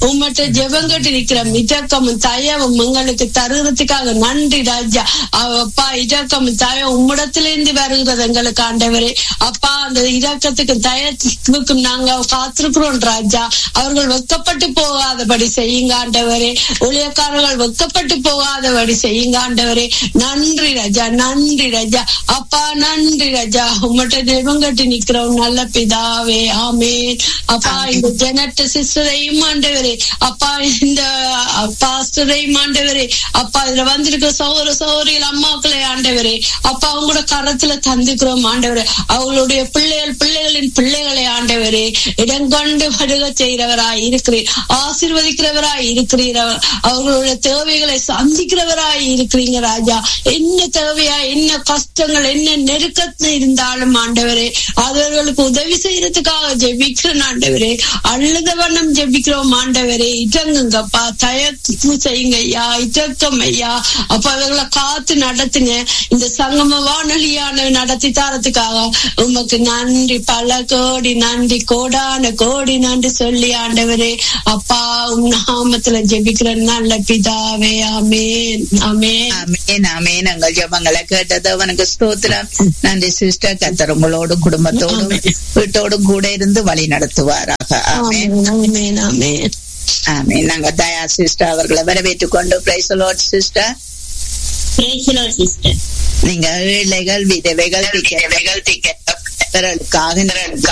உம்மட்ட ஜெபங்கட்டு நிக்கிற மிதக்கமும் தயவும் எங்களுக்கு தருகிறதுக்காக நன்றி ராஜா அப்பா இடக்கமும் தயம் உம்மிடத்திலிருந்து வருகிறது எங்களுக்கு ஆண்டவரே அப்பா அந்த இரக்கத்துக்கு தயத்துக்கும் நாங்க காத்திருக்கிறோம் ராஜா அவர்கள் வெக்கப்பட்டு போகாதபடி செய்யுங்க ஆண்டவரே ஊழியக்காரர்கள் வெக்கப்பட்டு போகாதபடி செய்யுங்க ஆண்டவரே நன்றி ராஜா நன்றி ராஜா அப்பா நன்றி ராஜா உம்மட்ட தெய்வம் கட்டி நிக்கிறோம் நல்ல பிதாவே ஆமேன் அப்பா இந்த ஜெனட்ட சிஸ்டரையும் ஆண்டவரே அப்பா இந்த பாஸ்டரையும் ஆண்டவரே அப்பா இதுல வந்திருக்கிற சௌர சௌரியில் அம்மாக்களை ஆண்டவரே அப்பா அவங்களோட கரத்துல தந்துக்கிறோம் ஆண்டவரே அவங்களுடைய பிள்ளைகள் பிள்ளைகளின் பிள்ளைகளை ஆண்டவரே இடங்கொண்டு வருக செய்கிறவராய் இருக்கிறீர் ஆசீர்வதிக்கிறவராய் இருக்கிறீர் அவர்களுடைய தேவைகளை சந்திக்கிறவராய் இருக்கிறீங்க ராஜா என்ன தேவையா என்ன கஷ்டங்கள் என்ன நெருக்கத்துல இருந்தாலும் ஆண்டவரே அவர்களுக்கு உதவி செய்யறதுக்காக ஜெபிக்கிறோம் ஆண்டவரே அழுத வண்ணம் ஜெபிக்கிறோம் ஆண்டவரே இட்டங்குங்கப்பா தயக்கு செய்யுங்க ஐயா இட்டக்கம் ஐயா அப்ப அவர்களை காத்து நடத்துங்க இந்த சங்கம வானொலியான நடத்தி தரத்துக்காக உமக்கு நன்றி பல கோடி நன்றி கோடான கோடி நன்றி சொல்லி ஆண்டவரே அப்பா உம் நாமத்துல ஜெபிக்கிற நல்ல பிதாவே ஆமேன் ஆமேன் ஆமேன் ஆமேன் எங்கள் ஜபங்களை கேட்டது அவனுக்கு ஸ்தோத்திரம் நன்றி சிஸ்டர் கத்தர் உங்களோடும் குடும்பத்தோடும் வீட்டோடும் கூட இருந்து வழி நடத்துவாராக ஆமேன் ஆமேன் ஆமேன் ஆமேன் நாங்க தயா சிஸ்டர் அவர்களை வரவேற்றுக் கொண்டு பிரைஸ் லார்ட் சிஸ்டர் சிஸ்டர் நீங்க ஏழைகள் விதவைகள் திக்க பிறருக்காக